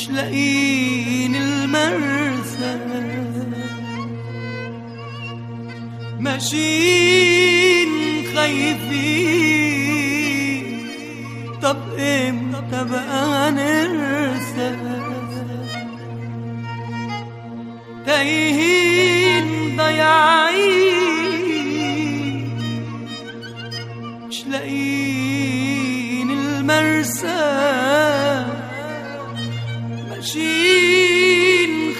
مش لاقيين المرسى ماشيين خايفين طب امتى بقى نرسى تايهين ضايعين مش لاقيين المرسى ماشيين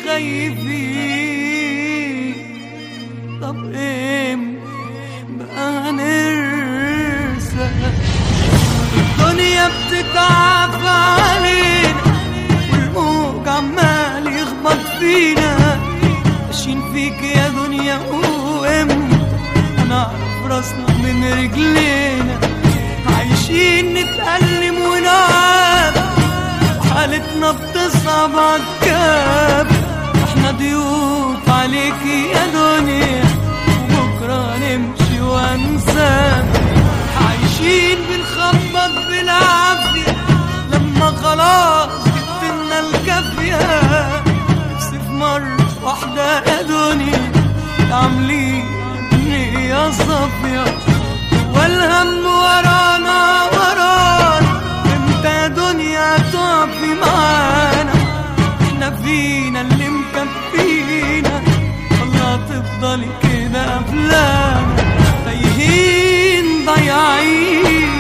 خايفين طب امتى بقى نرسى الدنيا بتتعب علينا والموج عمال يخبط فينا ماشيين فيك يا دنيا وامتى هنعرف راسنا من رجلينا عايشين نتألم ونعب وحالتنا بتصعب عالكاب احنا ضيوف عليكي يا دنيا وبكرة نمشي وانساك عايشين بنخبط بالعافية لما خلاص جبتلنا الكافية نفسي في مرة واحدة يا دنيا عاملين نية صافية والهم ورانا ورانا امتى يا دنيا تقفي معانا احنا فينا اللي مكفينا والله تفضلي كده قبلانا تايهين ضايعين